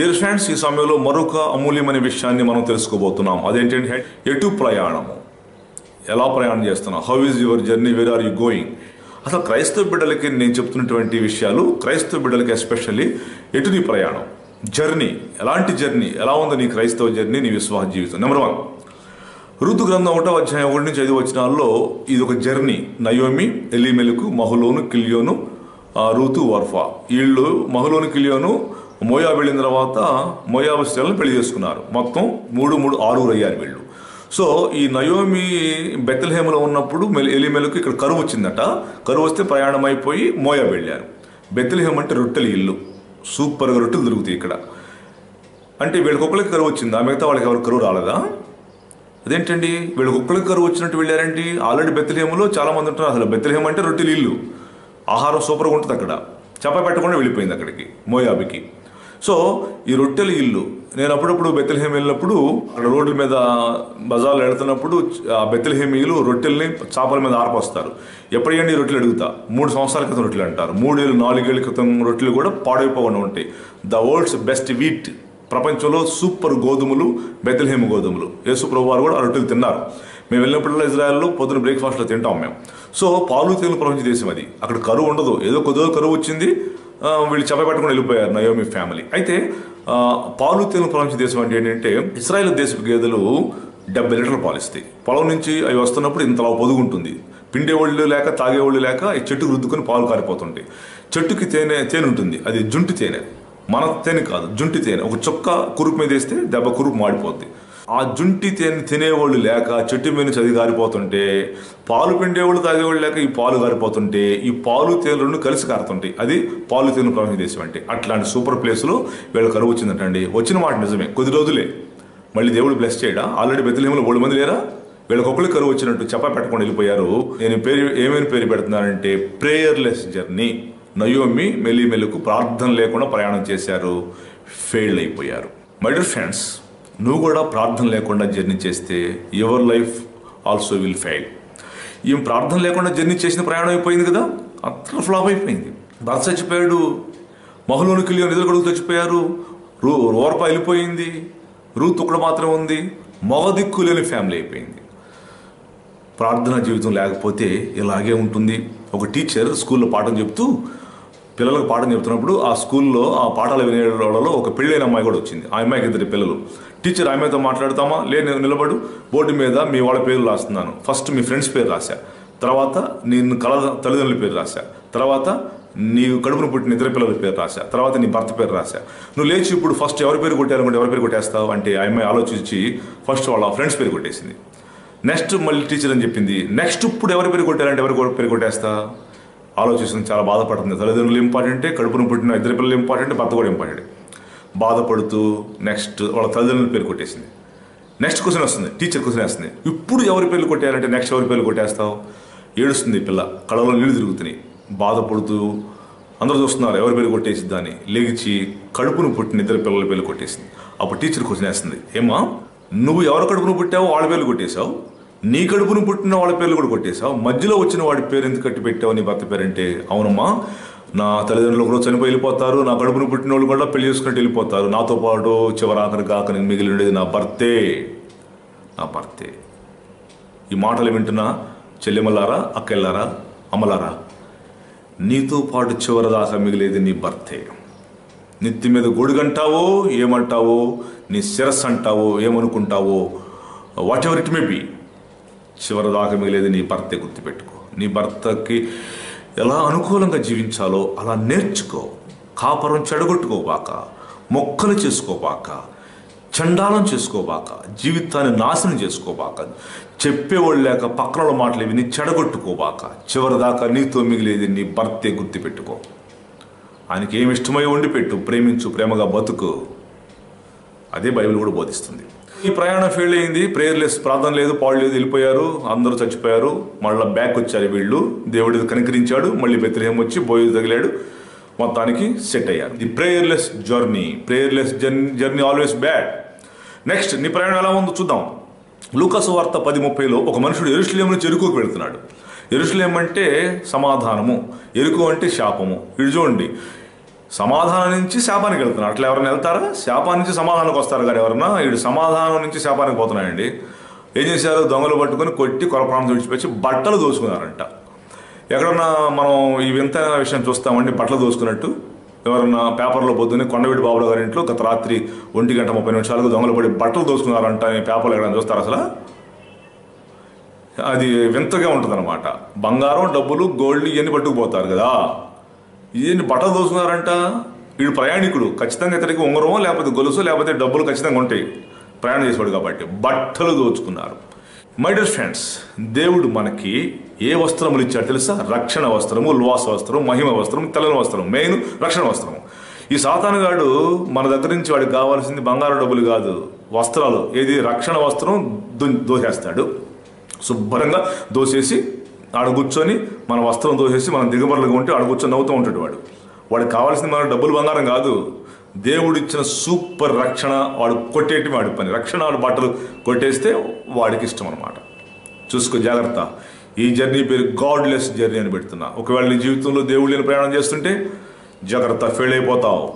Dear friends ఈ సమయంలో మరొక అమూల్యమైన విషయాన్ని మనం తెలుసుకోబోతున్నాం అదేంటంటే ఎటు ప్రయాణము ఎలా ప్రయాణం చేస్తున్నాం how is your journey where are you going అసలు క్రైస్తవ బిడ్డలకి నేను చెప్తున్నటువంటి విషయాలు క్రైస్తవ బిడ్డలకి ఎస్పెషల్లీ ఎటు నీ ప్రయాణం జర్నీ ఎలాంటి జర్నీ ఎలా ఉంది నీ క్రైస్తవ జర్నీ నీ విశ్వాస జీవితం నెంబర్ వన్ ఋతు గ్రంథం ఒకటో అధ్యాయం ఒకటి నుంచి ఐదు వచనాల్లో ఇది ఒక జర్నీ నయోమి ఎలిమెలకు మహులోను కిలియోను ఆ, రూతు వర్ఫా వీళ్ళు మహులోను కిలియోను మోయా వెళ్ళిన తర్వాత మోయాబు స్త్రీలను పెళ్లి చేసుకున్నారు మొత్తం మూడు మూడు ఆరుగురు అయ్యారు వీళ్ళు సో ఈ నయోమి బెత్తలహేమలో ఉన్నప్పుడు మెల్ ఎలిమెలకు ఇక్కడ కరువు వచ్చిందట కరువు వస్తే ప్రయాణం అయిపోయి మోయా వెళ్ళారు బెత్తలహేమ అంటే రొట్టెల ఇల్లు సూపర్గా రొట్టెలు దొరుకుతాయి ఇక్కడ అంటే వీళ్ళకి ఒక్కరికి కరువు వచ్చిందా మిగతా వాళ్ళకి ఎవరికి కరువు రాలేదా అదేంటండి వీళ్ళకి ఒక్కరికి కరువు వచ్చినట్టు వెళ్ళారండి ఆల్రెడీ బెత్తలహేములో చాలా మంది ఉంటారు అసలు బెత్తలహేమ అంటే రొట్టెలు ఇల్లు ఆహారం సూపర్గా ఉంటుంది అక్కడ చెప్ప పెట్టకుండా వెళ్ళిపోయింది అక్కడికి మోయాబికి సో ఈ రొట్టెల ఇల్లు నేను అప్పుడప్పుడు బెత్తలహేమ వెళ్ళినప్పుడు అక్కడ రోడ్ల మీద బజార్లో వెళ్తున్నప్పుడు ఆ బెత్తలహేమీయులు రొట్టెల్ని చేపల మీద ఆరపోస్తారు ఎప్పుడైనా ఈ రొట్టెలు అడుగుతా మూడు సంవత్సరాల క్రితం రొట్టెలు అంటారు మూడేళ్ళు నాలుగేళ్ల క్రితం రొట్టెలు కూడా పాడైపోకుండా ఉంటాయి ద వరల్డ్స్ బెస్ట్ వీట్ ప్రపంచంలో సూపర్ గోధుమలు బెత్తలహేమ గోధుమలు యేసు ప్రభు వారు కూడా ఆ రొట్టెలు తిన్నారు మేము వెళ్ళినప్పుడల్లా ఇజ్రాయెల్లో పొద్దున బ్రేక్ఫాస్ట్లో తింటాం మేము సో పాలు తేలు ప్రపంచ దేశం అది అక్కడ కరువు ఉండదు ఏదో కొద్దిగా కరువు వచ్చింది ఆ, వీళ్ళు చెప్పబెట్టుకుని వెళ్ళిపోయారు నయోమి ఫ్యామిలీ అయితే ఆ, పాలు తేలు ప్రపంచ దేశం అంటే ఏంటంటే ఇస్రాయల్ దేశపు గేదెలు డెబ్బై లీటర్లు పాలు ఇస్తాయి పొలం నుంచి అవి వస్తున్నప్పుడు ఇంతలా పొదుగు ఉంటుంది పిండేవాళ్ళు లేక తాగేవాళ్ళు లేక ఈ చెట్టుకు రుద్దుకొని పాలు కారిపోతుంటాయి చెట్టుకి తేనె తేనె ఉంటుంది అది జుంటి తేనె మన తేనె కాదు జుంటి తేనె ఒక చొక్క కురుపు మీద వేస్తే దెబ్బ కురుపు మాడిపోద్ది ఆ జుంటి తేనె తినేవాళ్ళు లేక చెట్టు మీద నుంచి అది గారిపోతుంటే పాలు పిండేవాళ్ళు తాగేవాళ్ళు లేక ఈ పాలు గారిపోతుంటే ఈ పాలు తేనె రెండు కలిసి కారుతుంటాయి అది పాలు తేనె ప్రపంచ దేశం అంటే అట్లాంటి సూపర్ ప్లేస్లో వీళ్ళ కరువు వచ్చిందంటండి వచ్చిన మాట నిజమే కొద్ది రోజులే మళ్ళీ దేవుడు బ్లెస్ చేయడా ఆల్రెడీ బెత్తలేములో మూడు మంది లేరా వీళ్ళకి ఒకళ్ళు కరువు వచ్చినట్టు చెప్ప పెట్టకుండా వెళ్ళిపోయారు నేను పేరు ఏమేమి పేరు పెడుతున్నానంటే ప్రేయర్లెస్ జర్నీ నయోమి మెల్లి మెల్లుకు ప్రార్థన లేకుండా ప్రయాణం చేశారు ఫెయిల్ అయిపోయారు మై డియర్ ఫ్రెండ్స్ నువ్వు కూడా ప్రార్థన లేకుండా జర్నీ చేస్తే your life also will fail ఈమె ప్రార్థన లేకుండా జర్నీ చేసిన ప్రయాణం అయిపోయింది కదా అത്ര ఫ్లాప్ అయిపోయింది భర్త చచ్చిపోయాడు మహలోని కిలియో నిధులు కొడుకు చచ్చిపోయారు రూ ఓర్ప వెళ్ళిపోయింది రూత్ ఒకడు మాత్రం ఉంది మగ దిక్కు లేని ఫ్యామిలీ అయిపోయింది ప్రార్థనా జీవితం లేకపోతే ఇలాగే ఉంటుంది ఒక టీచర్ స్కూల్లో పాఠం చెప్తూ పిల్లలకు పాఠం చెప్తున్నప్పుడు ఆ స్కూల్లో ఆ పాఠాలు వినే వాళ్ళలో ఒక పెళ్ళైన అమ్మాయి కూడా వచ్చింది ఆ అమ్మాయికి ఇద్దరు పిల్లలు టీచర్ ఆమెతో మాట్లాడతామా లేదు నిలబడు బోర్డు మీద మీ వాళ్ళ పేర్లు రాస్తున్నాను ఫస్ట్ మీ ఫ్రెండ్స్ పేరు రాశా తర్వాత నేను కళ తల్లిదండ్రుల పేరు రాశా తర్వాత నీ కడుపును పుట్టిన ఇద్దరు పిల్లల పేరు రాశా తర్వాత నీ భర్త పేరు రాశా నువ్వు లేచి ఇప్పుడు ఫస్ట్ ఎవరి పేరు కొట్టాలనుకుంటే ఎవరి పేరు కొట్టేస్తావు అంటే ఆ అమ్మాయి ఆలోచించి ఫస్ట్ వాళ్ళ ఫ్రెండ్స్ పేరు కొట్టేసింది నెక్స్ట్ మళ్ళీ టీచర్ అని చెప్పింది నెక్స్ట్ ఇప్పుడు ఎవరి పేరు కొట్టారంటే ఎవరి కొ- పేరు కొట్టేస్తా ఆలోచిస్తుంది చాలా బాధపడుతుంది తల్లిదండ్రులు ఇంపార్టెంటే కడుపును పుట్టిన ఇద్దరు పిల్లలు ఇంపార్టెంట్ భర్త కూడా ఇంపార్టెంట్ బాధపడుతూ నెక్స్ట్ వాళ్ళ తల్లిదండ్రుల పేరు కొట్టేసింది నెక్స్ట్ క్వశ్చన్ వస్తుంది టీచర్ క్వశ్చన్ వేస్తుంది ఇప్పుడు ఎవరి పేర్లు కొట్టారంటే నెక్స్ట్ ఎవరి పేర్లు కొట్టేస్తావు ఏడుస్తుంది ఈ పిల్ల కళలో నీళ్లు తిరుగుతున్నాయి బాధపడుతూ అందరూ చూస్తున్నారు ఎవరి పేరు కొట్టేసిద్దా అని లేచి కడుపును పుట్టిన ఇద్దరు పిల్లల పేర్లు కొట్టేసింది అప్పుడు టీచర్ క్వశ్చన్ వేస్తుంది ఏమా నువ్వు ఎవరి కడుపును పుట్టావో వాళ్ళ పేర్లు కొట్టేశావు నీ కడుపును పుట్టిన వాళ్ళ పేర్లు కూడా కొట్టేశావు మధ్యలో వచ్చిన వాడి పేరు ఎందుకు కట్టి పెట్టావు నీ భర్త పేరంటే అవునమ్మా నా తల్లిదండ్రులు ఒకరోజు చనిపోయి వెళ్ళిపోతారు నా కడుపును పుట్టిన వాళ్ళు కూడా పెళ్లి చేసుకుంటూ వెళ్ళిపోతారు నాతో పాటు చివరి ఆఖరి కాక మిగిలి ఉండేది నా భర్తే నా భర్తే ఈ మాటలు వింటున్నా చెల్లెమల్లారా అక్కెళ్ళారా అమ్మలారా నీతో పాటు చివరిదాకా మిగిలేది నీ భర్తే నెత్తి మీద గొడుగంటావో ఏమంటావో నీ శిరస్సు అంటావో ఏమనుకుంటావో whatever it may be చివరిదాకా మిగిలేది నీ భర్తే గుర్తుపెట్టుకో నీ భర్తకి ఎలా అనుకూలంగా జీవించాలో అలా నేర్చుకో కాపరం చెడగొట్టుకోబాక మొక్కలు చేసుకోబాక చండాలం చేసుకోబాక జీవితాన్ని నాశనం చేసుకోబాక చెప్పేవాళ్ళు లేక పక్కన వాళ్ళ మాటలు విని చెడగొట్టుకోబాక చివరిదాకా నీతో మిగిలేది నీ భర్తే గుర్తుపెట్టుకో ఆయనకి ఏమి ఇష్టమై వండి పెట్టు ప్రేమించు ప్రేమగా బతుకు అదే బైబిల్ కూడా బోధిస్తుంది ఈ ప్రయాణం ఫెయిల్ అయింది ప్రేయర్లెస్ ప్రార్థన లేదు పాడు లేదు వెళ్ళిపోయారు అందరూ చచ్చిపోయారు మళ్ళీ బ్యాక్ వచ్చారు వీళ్ళు దేవుడి కనికరించాడు మళ్ళీ బెత్రహేం వచ్చి బోయి తగిలాడు మొత్తానికి సెట్ అయ్యారు the prayerless journey prayerless journey journey always bad next నీ ప్రయాణం ఎలా ఉందో చూద్దాం లూకాసు వార్త పది ముప్పైలో ఒక మనుషుడు ఎరుషులేం నుంచి ఎరుకోకు వెళ్తున్నాడు ఎరుషులేం అంటే సమాధానము ఎరుకు అంటే శాపము ఇటు చూడండి సమాధానం నుంచి శాపానికి వెళ్తున్నారు అట్లా ఎవరైనా వెళ్తారా శాపానికి నుంచి సమాధానానికి వస్తారు కానీ ఎవరన్నా వీడు సమాధానం నుంచి శాపానికి పోతున్నాయండి ఏం చేశారు దొంగలు పట్టుకొని కొట్టి కొలప్రాణం విడిచిపెచ్చి బట్టలు దోసుకున్నారంట ఎక్కడన్నా మనం ఈ వింత విషయం చూస్తామండి బట్టలు దోసుకున్నట్టు ఎవరన్నా పేపర్లో పొద్దున్నే కొండవీటి బాబుల గారి ఇంట్లో గత రాత్రి ఒంటి గంట ముప్పై నిమిషాలకు దొంగలు పడి బట్టలు దోసుకున్నారంట అని పేపర్లో ఎక్కడైనా చూస్తారు అసలు అది వింతగా ఉంటుంది బంగారం డబ్బులు గోల్డ్ ఇవన్నీ పట్టుకుపోతారు కదా ఇవన్నీ బట్టలు దోసుకున్నారంట వీడు ప్రయాణికుడు ఖచ్చితంగా ఇతనికి ఉంగరమో లేకపోతే గొలుసు లేకపోతే డబ్బులు ఖచ్చితంగా ఉంటాయి ప్రయాణం చేసేవాడు కాబట్టి బట్టలు దోచుకున్నారు మై డియర్ ఫ్రెండ్స్ దేవుడు మనకి ఏ వస్త్రములు ఇచ్చాడు తెలుసా రక్షణ వస్త్రము ఉల్వాస వస్త్రం మహిమ వస్త్రం తెల్లని వస్త్రం మెయిన్ రక్షణ వస్త్రం ఈ సాతానుగాడు మన దగ్గర నుంచి వాడికి కావాల్సింది బంగారు డబ్బులు కాదు వస్త్రాలు ఏది రక్షణ వస్త్రం దో- దోసేస్తాడు శుభ్రంగా దోసేసి ఆడ కూర్చొని మన వస్త్రం దోసేసి మనం దిగబడలుగా ఉంటే ఆడ కూర్చొని నవ్వుతూ ఉంటాడు వాడు వాడికి కావాల్సింది మన డబ్బులు బంగారం కాదు దేవుడు ఇచ్చిన సూపర్ రక్షణ వాడు కొట్టేటి వాడి పని రక్షణ వాడు బట్టలు కొట్టేస్తే వాడికి ఇష్టం అనమాట చూసుకో జాగ్రత్త ఈ జర్నీ పేరు గాడ్లెస్ జర్నీ అని పెడుతున్నా ఒకవేళ నీ జీవితంలో దేవుడు లేని ప్రయాణం చేస్తుంటే జాగ్రత్త ఫెయిల్ అయిపోతావు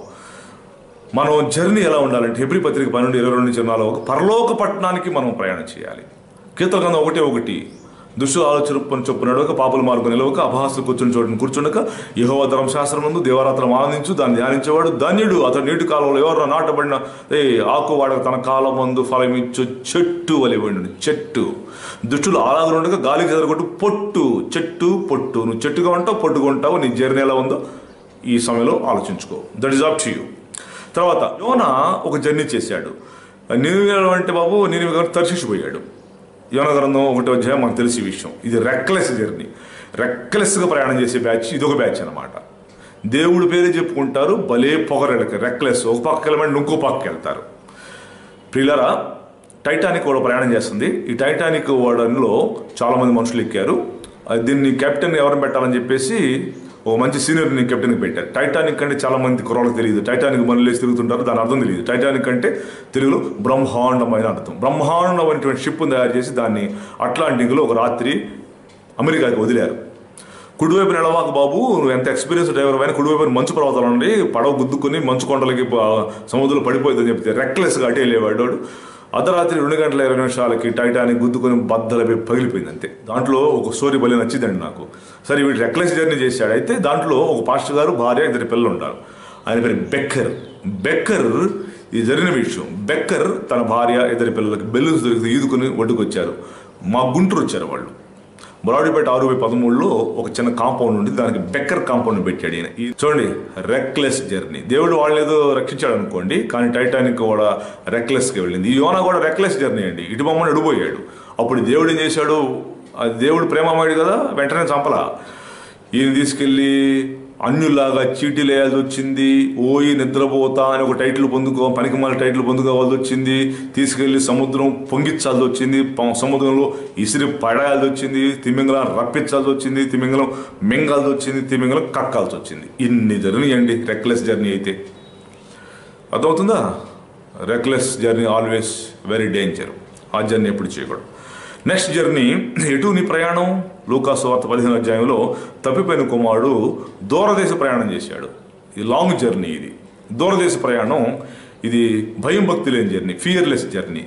మనం జర్నీ ఎలా ఉండాలంటే హెబ్రి పత్రిక పన్నెండు ఇరవై రెండు చిన్నాలో ఒక పరలోక పట్టణానికి మనం ప్రయాణం చేయాలి కీర్తన గ్రంథం ఒకటే ఒకటి దుష్టు ఆలోచన పని చొప్పు నడవక పాపుల మార్గం నిలవక అపహాసులు కూర్చుని చోటుని కూర్చుండక యహోవ ధర్మశాస్త్రం ముందు దేవరాత్రం ఆనందించు దాన్ని ధ్యానించేవాడు ధన్యుడు అతడు నీటి కాలంలో ఎవరు నాటబడిన ఏ ఆకు వాడ తన కాలం మందు ఫలమిచ్చు చెట్టు వలి వండును చెట్టు దుష్టులు ఆలాదులు ఉండగా గాలికి జరగొట్టు పొట్టు చెట్టు పొట్టు నువ్వు చెట్టుగా ఉంటావు పొట్టుగా ఉంటావు నీ జర్నీ ఎలా ఉందో ఈ సమయంలో ఆలోచించుకో that is up to you తర్వాత యోన ఒక జర్నీ చేశాడు నినివేలో అంటే బాబు నేను తర్శించిపోయాడు యోన గ్రంథం ఒకటో అధ్యాయం మనకు తెలిసి విషయం ఇది రెక్లెస్ జర్నీ రెక్లెస్గా ప్రయాణం చేసే బ్యాచ్ ఇది ఒక బ్యాచ్ అనమాట దేవుడి పేరే చెప్పుకుంటారు భలే పొగరెడక రెక్లెస్ ఒక పక్క వెళ్ళమంటే ఇంకో పక్కకి వెళ్తారు ప్రియులరా టైటానిక్ కూడా ప్రయాణం చేస్తుంది ఈ టైటానిక్ వాడలో చాలా మంది మనుషులు ఎక్కారు అది దీన్ని కెప్టెన్ ఎవరిని పెట్టాలని చెప్పేసి ఒక మంచి సీనియర్ని కెప్టెన్కి పెట్టారు టైటానిక్ అంటే చాలా మంది కుర్రాళ్ళకి తెలియదు టైటానిక్ మనలేసి తిరుగుతుంటారు దాని అర్థం తెలియదు టైటానిక్ అంటే తెలుగులో బ్రహ్మాండమైన అర్థం బ్రహ్మాండమైనటువంటి షిప్ తయారు చేసి దాన్ని అట్లాంటిక్లో ఒక రాత్రి అమెరికాకి వదిలారు కుడివైపు నడవాక బాబు నువ్వు ఎంత ఎక్స్పీరియన్స్ డ్రైవర్ అయినా కుడివైపు మంచు పర్వతాలు ఉండి పడవ గుద్దుకుని మంచు కొండలకి ప- సముద్రంలో పడిపోయిందని చెప్తే రెక్లెస్గా అటే వెళ్ళేవాడు వాడు. అర్ధరాత్రి రెండు గంటల ఇరవై నిమిషాలకి టైటానిక్ గుద్దుకొని బద్దలపై పగిలిపోయింది అంతే దాంట్లో ఒక స్టోరీ భలే నచ్చిందండి నాకు సరే వీడు రెక్లెస్ జర్నీ చేశాడు అయితే దాంట్లో ఒక పాస్టర్ గారు భార్య ఇద్దరు పిల్లలు ఉంటారు ఆయన పేరు బెక్కర్ బెక్కర్ ఇది జరిగిన విషయం బెక్కర్ తన భార్య ఇద్దరి పిల్లలకి బెలూన్స్ దొరికి ఈదుకుని ఒడ్డుకొచ్చారు మా గుంటూరు వచ్చారు వాళ్ళు బొరాడిపేట ఆరు బై పదమూడులో ఒక చిన్న కాంపౌండ్ ఉంది దానికి బెక్కర్ కాంపౌండ్ పెట్టాడు ఈయన ఈ- చూడండి రెక్లెస్ జర్నీ దేవుడు వాళ్ళు ఏదో రక్షించాడు అనుకోండి కానీ టైటానిక్ కూడా రెక్లెస్కి వెళ్ళింది ఈ యోనా కూడా రెక్లెస్ జర్నీ అండి ఇటు బొమ్మని అడిపోయాడు అప్పుడు దేవుడు ఏం చేశాడు ఆ దేవుడు ప్రేమమాడు కదా వెంటనే చంపలా ఈయన తీసుకెళ్ళి అన్యులాగా చీటీలు వేయాల్సి వచ్చింది ఓయి నిద్రపోతా అని ఒక టైటిల్ పొందుకో పనికిమాల టైటిల్ పొందుకోవాల్సి వచ్చింది తీసుకెళ్లి సముద్రం పొంగిచ్చాల్సి వచ్చింది ప- సముద్రంలో ఇసిరి పడాల్సి వచ్చింది తిమింగలం రప్పించాల్సి వచ్చింది తిమింగలం మింగాల్సి వచ్చింది తిమింగలం కక్కాల్సి వచ్చింది ఇన్ని జరిగినాయండి రెక్లెస్ జర్నీ అయితే అర్థమవుతుందా reckless journey always very danger ఆ జర్నీ ఎప్పుడు చేయకూడదు నెక్స్ట్ జర్నీ ఎటు నీ ప్రయాణం లూకాసు వార్త పదిహేను అధ్యాయంలో తప్పిపోయిన కుమారుడు దూరదేశ ప్రయాణం చేశాడు ఇది లాంగ్ జర్నీ ఇది దూరదేశ ప్రయాణం ఇది భయం భక్తి లేని జర్నీ ఫియర్లెస్ జర్నీ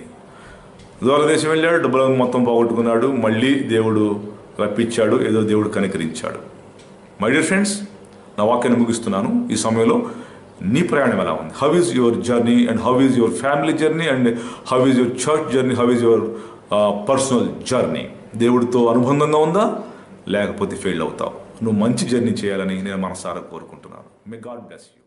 దూరదేశం వెళ్ళాడు డబ్బులు మొత్తం పోగొట్టుకున్నాడు మళ్ళీ దేవుడు రప్పించాడు ఏదో దేవుడు కనికరించాడు మై డియర్ ఫ్రెండ్స్ నా వాక్యాన్ని ముగిస్తున్నాను ఈ సమయంలో నీ ప్రయాణం ఎలా ఉంది how is your journey and how is your family journey and how is your church journey how is your personal journey దేవుడితో అనుబంధంగా ఉందా లేకపోతే ఫెయిల్ అవుతావు నువ్వు మంచి జర్నీ చేయాలని నేను మనసారా కోరుకుంటున్నాను మే గాడ్ బ్లెస్ యూ